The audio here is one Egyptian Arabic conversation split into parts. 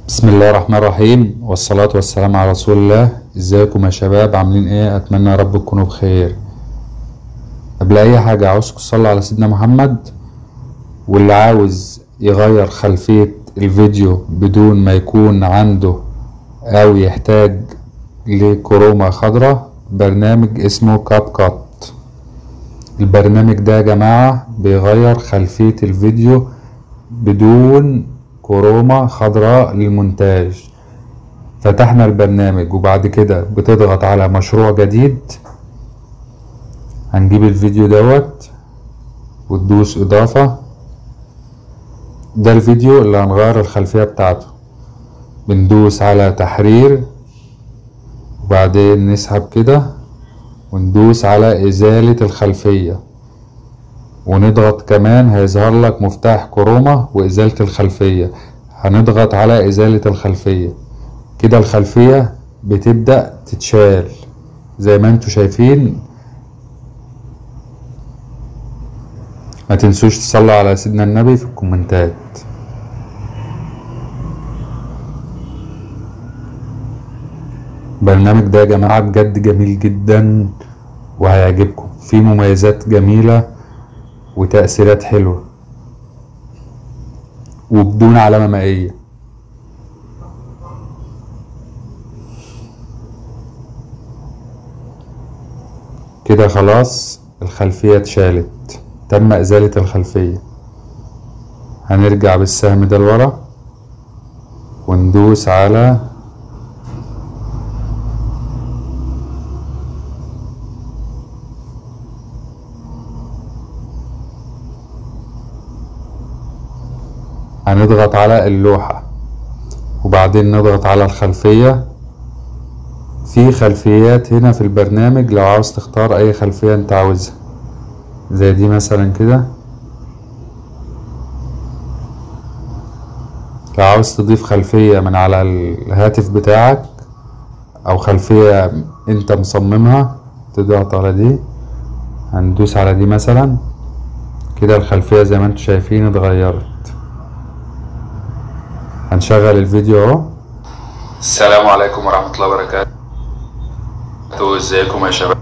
بسم الله الرحمن الرحيم والصلاة والسلام على رسول الله ازيكم يا شباب عاملين ايه اتمنى يا رب تكونوا بخير قبل اي حاجة عاوزكم تصلوا على سيدنا محمد واللي عاوز يغير خلفية الفيديو بدون ما يكون عنده او يحتاج لكرومة خضراء برنامج اسمه كاب كات البرنامج ده يا جماعة بيغير خلفية الفيديو بدون كرومة خضراء للمونتاج فتحنا البرنامج وبعد كده بتضغط على مشروع جديد هنجيب الفيديو دوت وتدوس اضافة ده الفيديو اللي هنغير الخلفية بتاعته بندوس على تحرير وبعدين نسحب كده وندوس على ازالة الخلفية ونضغط كمان هيظهر لك مفتاح كروما وازالة الخلفية هنضغط على ازالة الخلفية كده الخلفية بتبدأ تتشال زي ما انتوا شايفين ما تنسوش تصلوا على سيدنا النبي في الكومنتات البرنامج ده يا جماعة بجد جميل جدا وهيعجبكم فيه مميزات جميلة وتأثيرات حلوة وبدون علامة مائية كده خلاص الخلفية اتشالت تم إزالة الخلفية هنرجع بالسهم ده لورا وندوس على هنضغط على اللوحة وبعدين نضغط على الخلفية في خلفيات هنا في البرنامج لو عاوز تختار اي خلفية انت عاوزها زي دي مثلا كده لو عاوز تضيف خلفية من على الهاتف بتاعك او خلفية انت مصممها تضغط على دي هندوس على دي مثلا كده الخلفية زي ما انتم شايفين اتغيرت هنشغل الفيديو اهو السلام عليكم ورحمة الله وبركاته ازيكم يا شباب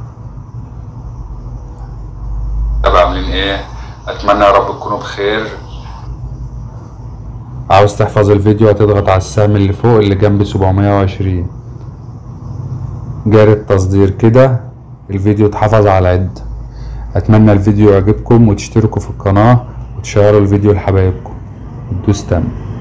عاملين ايه اتمنى يا رب تكونوا بخير عاوز تحفظ الفيديو هتضغط على السهم اللي فوق اللي جنب 720 جاري التصدير كده الفيديو اتحفظ على عد اتمنى الفيديو يعجبكم وتشتركوا في القناة وتشيروا الفيديو لحبايبكم وتدوس تم